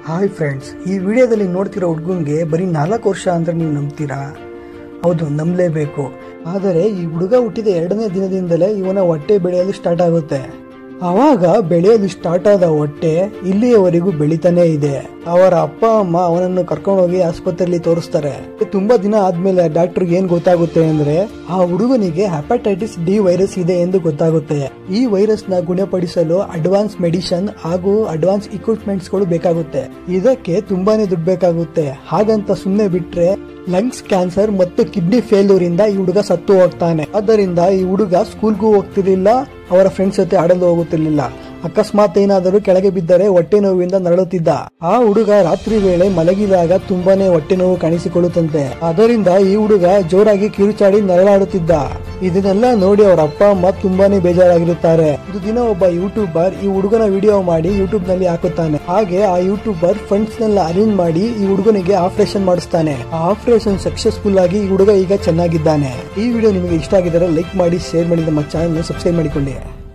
hi friends ಈ ವಿಡಿಯೋದಲ್ಲಿ ನೋಡ್ತಿರೋ ಹುಡುಗಂಗೆ ಬರೀ ನಾಲ್ಕು ವರ್ಷ ಅಂದ್ರೆ ನೀವು ನಂಬ್ತೀರಾ ಹೌದು ನಂಬಲೇಬೇಕು ಆದರೆ ಈ ಹುಡುಗ ಹುಟ್ಟಿದ ಎರಡನೇ ದಿನದಿಂದಲೇ ಇವನ ಹೊಟ್ಟೆ ಬೆಳೆಯಲು ಸ್ಟಾರ್ಟ್ ಆಗುತ್ತೆ ಆವಾಗ ಬೆಳೆಯಲು ಸ್ಟಾರ್ಟ್ ಆದ ಹೊಟ್ಟೆ ಇಲ್ಲಿಯವರೆಗೂ ಬೆಳಿತಾನೇ ಇದೆ ಅವರ ಅಪ್ಪ ಅಮ್ಮ ಅವನನ್ನು ಕರ್ಕೊಂಡೋಗಿ ಆಸ್ಪತ್ರೆಯಲ್ಲಿ ತೋರಿಸ್ತಾರೆ ತುಂಬಾ ದಿನ ಆದ್ಮೇಲೆ ಡಾಕ್ಟರ್ಗೆ ಏನ್ ಗೊತ್ತಾಗುತ್ತೆ ಅಂದ್ರೆ ಆ ಹುಡುಗನಿಗೆ ಹೆಪಟೈಟಿಸ್ ಡಿ ವೈರಸ್ ಇದೆ ಎಂದು ಗೊತ್ತಾಗುತ್ತೆ ಈ ವೈರಸ್ ನ ಗುಣಪಡಿಸಲು ಅಡ್ವಾನ್ಸ್ ಮೆಡಿಸನ್ ಹಾಗೂ ಅಡ್ವಾನ್ಸ್ ಇಕ್ವಿಪ್ಮೆಂಟ್ಸ್ ಗಳು ಬೇಕಾಗುತ್ತೆ ಇದಕ್ಕೆ ತುಂಬಾನೇ ದುಡ್ಡು ಬೇಕಾಗುತ್ತೆ ಹಾಗಂತ ಸುಮ್ನೆ ಬಿಟ್ರೆ ಲಂಗ್ಸ್ ಕ್ಯಾನ್ಸರ್ ಮತ್ತು ಕಿಡ್ನಿ ಫೇಲ್ಯೂರ್ ಇಂದ ಈ ಹುಡುಗ ಸತ್ತು ಹೋಗ್ತಾನೆ ಆದ್ದರಿಂದ ಈ ಹುಡುಗ ಸ್ಕೂಲ್ಗೂ ಹೋಗ್ತಿರ್ಲಿಲ್ಲ ಅವರ ಫ್ರೆಂಡ್ಸ್ ಜೊತೆ ಆಡಲು ಹೋಗುತ್ತಿರ್ಲಿಲ್ಲ ಅಕಸ್ಮಾತ್ ಏನಾದರೂ ಕೆಳಗೆ ಬಿದ್ದರೆ ಹೊಟ್ಟೆ ನೋವಿಂದ ನರಳುತ್ತಿದ್ದ ಆ ಹುಡುಗ ರಾತ್ರಿ ವೇಳೆ ಮಲಗಿದಾಗ ತುಂಬಾನೇ ಹೊಟ್ಟೆ ನೋವು ಕಾಣಿಸಿಕೊಳ್ಳುತ್ತಂತೆ ಅದರಿಂದ ಈ ಹುಡುಗ ಜೋರಾಗಿ ಕಿರುಚಾಡಿ ನರಳಾಡುತ್ತಿದ್ದ ಇದನ್ನೆಲ್ಲ ನೋಡಿ ಅವರ ಅಪ್ಪ ಅಮ್ಮ ತುಂಬಾನೇ ಬೇಜಾರಾಗಿರುತ್ತಾರೆ ಒಂದು ದಿನ ಒಬ್ಬ ಯೂಟ್ಯೂಬರ್ ಈ ಹುಡುಗನ ವಿಡಿಯೋ ಮಾಡಿ ಯೂಟ್ಯೂಬ್ ನಲ್ಲಿ ಹಾಕುತ್ತಾನೆ ಹಾಗೆ ಆ ಯೂಟ್ಯೂಬರ್ ಫಂಡ್ಸ್ ನೆಲ್ಲ ಅರೇಂಜ್ ಮಾಡಿ ಈ ಹುಡುಗನಿಗೆ ಆಪರೇಷನ್ ಮಾಡಿಸ್ತಾನೆ ಆ ಆಪರೇಷನ್ ಸಕ್ಸಸ್ಫುಲ್ ಆಗಿ ಈ ಹುಡುಗ ಈಗ ಚೆನ್ನಾಗಿದ್ದಾನೆ ಈ ವಿಡಿಯೋ ನಿಮಗೆ ಇಷ್ಟ ಆಗಿದ್ದರೆ ಲೈಕ್ ಮಾಡಿ ಶೇರ್ ಮಾಡಿ ನಮ್ಮ ಚಾನಲ್ ಸಬ್ಸ್ಕ್ರೈಬ್ ಮಾಡಿಕೊಳ್ಳಿ